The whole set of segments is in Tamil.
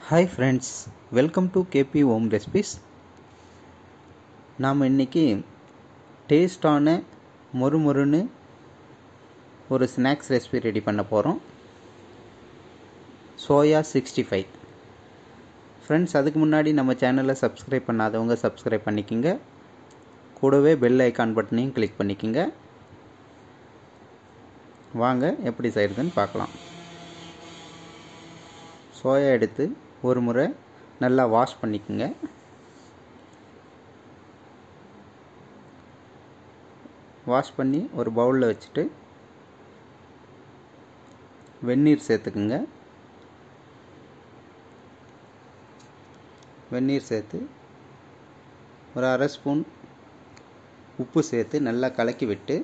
hi friends welcome to KP home recipes நாம் இன்றைக்கி டேஸ்டான மொறு மொறுன்னு ஒரு ஸ்நாக்ஸ் ரெசிபி ரெடி பண்ண போகிறோம் சோயா சிக்ஸ்டி ஃபைவ் ஃப்ரெண்ட்ஸ் அதுக்கு முன்னாடி நம்ம சேனலை சப்ஸ்கிரைப் பண்ணாதவங்க சப்ஸ்கிரைப் பண்ணிக்கிங்க கூடவே பெல் ஐக்கான் பட்டனையும் கிளிக் பண்ணிக்கிங்க வாங்க எப்படி செய்கிறதுன்னு பார்க்கலாம் சோயா எடுத்து ஒரு முறை நல்லா வாஷ் பண்ணிக்கோங்க வாஷ் பண்ணி ஒரு பவுலில் வச்சுட்டு வெந்நீர் சேர்த்துக்குங்க வெந்நீர் சேர்த்து ஒரு அரை ஸ்பூன் உப்பு சேர்த்து நல்லா கலக்கி விட்டு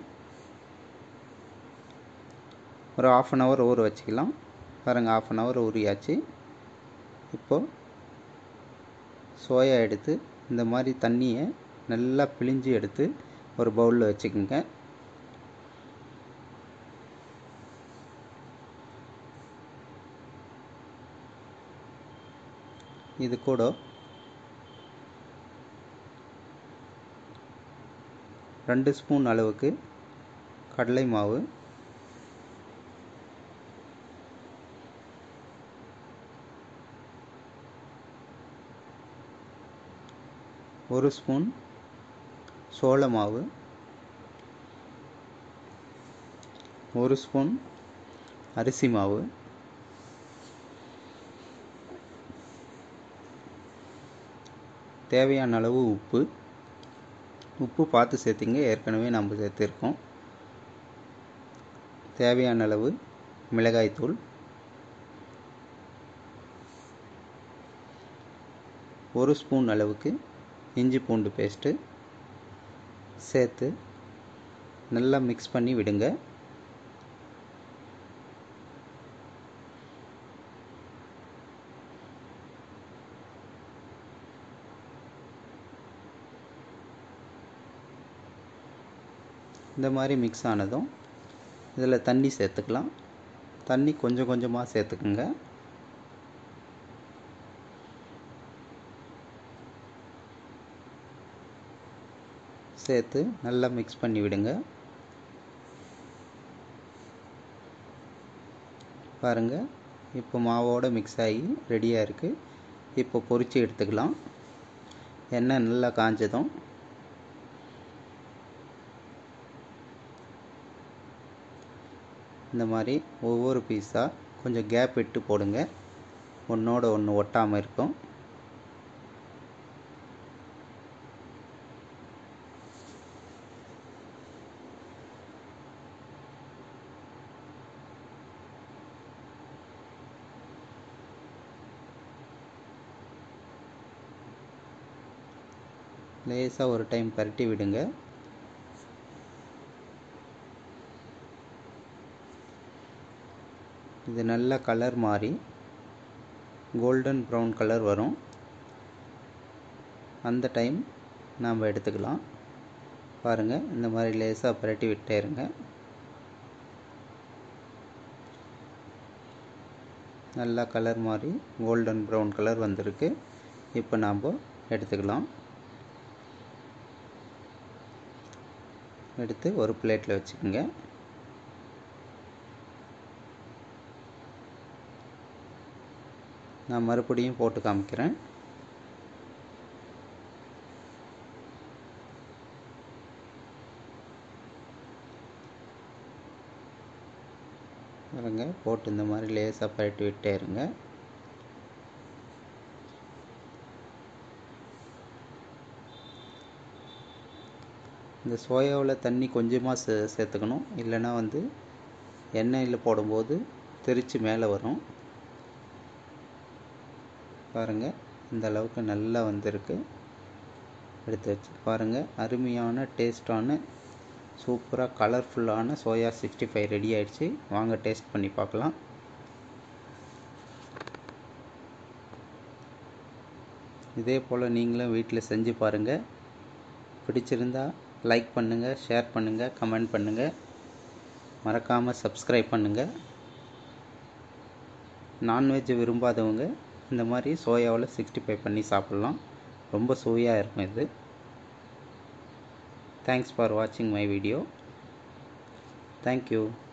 ஒரு ஆஃப் அன் ஹவர் ஊற வச்சுக்கலாம் பாருங்கள் ஆஃப் அன் ஹவர் ஊறியாச்சு இப்போது சோயா எடுத்து இந்த மாதிரி தண்ணியை நல்லா பிழிஞ்சு எடுத்து ஒரு பவுலில் வச்சுக்கோங்க இது கூட ரெண்டு ஸ்பூன் அளவுக்கு கடலை மாவு ஒரு ஸ்பூன் சோள மாவு ஒரு ஸ்பூன் அரிசி மாவு தேவையான அளவு உப்பு உப்பு பார்த்து சேர்த்திங்க ஏற்கனவே நம்ம சேர்த்துருக்கோம் தேவையான அளவு மிளகாய்த்தூள் ஒரு ஸ்பூன் அளவுக்கு இஞ்சி பூண்டு பேஸ்ட்டு சேர்த்து நல்லா மிக்ஸ் பண்ணி விடுங்க இந்த மாதிரி மிக்ஸ் ஆனதும் இதில் தண்ணி சேர்த்துக்கலாம் தண்ணி கொஞ்சம் கொஞ்சமாக சேர்த்துக்குங்க சேர்த்து நல்லா மிக்ஸ் பண்ணி விடுங்க பாருங்கள் இப்போ மாவோடு மிக்ஸ் ஆகி ரெடியாக இருக்குது இப்போ பொரித்து எடுத்துக்கலாம் எண்ணெய் நல்லா காஞ்சதும் இந்த மாதிரி ஒவ்வொரு பீஸாக கொஞ்சம் கேப் விட்டு போடுங்க ஒன்றோட ஒன்று ஒட்டாமல் இருக்கும் லேசாக ஒரு டைம் பரட்டி விடுங்க இது நல்ல கலர் மாறி கோல்டன் ப்ரௌன் கலர் வரும் அந்த டைம் நாம் எடுத்துக்கலாம் பாருங்கள் இந்த மாதிரி லேசாக பரட்டி விட்டே இருங்க நல்லா கலர் மாதிரி கோல்டன் ப்ரௌன் கலர் வந்திருக்கு இப்போ நாம் எடுத்துக்கலாம் எடுத்து ஒரு பிளேட்டில் வச்சுக்கோங்க நான் மறுபடியும் போட்டு காமிக்கிறேன் பாருங்க போட்டு இந்த மாதிரி லேசாக பரட்டி விட்டே இருங்க இந்த சோயாவில் தண்ணி கொஞ்சமாக சே சேர்த்துக்கணும் இல்லைன்னா வந்து எண்ணெயில் போடும்போது தெரித்து மேலே வரும் பாருங்கள் இந்த அளவுக்கு நல்லா வந்திருக்கு எடுத்து வச்சு பாருங்கள் அருமையான டேஸ்டான சூப்பராக கலர்ஃபுல்லான சோயா சிக்ஸ்டி ஃபைவ் ரெடி ஆயிடுச்சு வாங்க டேஸ்ட் பண்ணி பார்க்கலாம் இதே போல் நீங்களும் வீட்டில் செஞ்சு பாருங்கள் பிடிச்சிருந்தா லைக் பண்ணுங்கள் ஷேர் பண்ணுங்கள் கமெண்ட் பண்ணுங்கள் மறக்காமல் சப்ஸ்கிரைப் பண்ணுங்கள் நான்வெஜ் விரும்பாதவங்க இந்த மாதிரி சோயாவில் சிக்ஸ்டி ஃபைவ் பண்ணி சாப்பிட்லாம் ரொம்ப சுவையாக இருக்கும் இது தேங்க்ஸ் ஃபார் வாட்சிங் மை வீடியோ தேங்க்யூ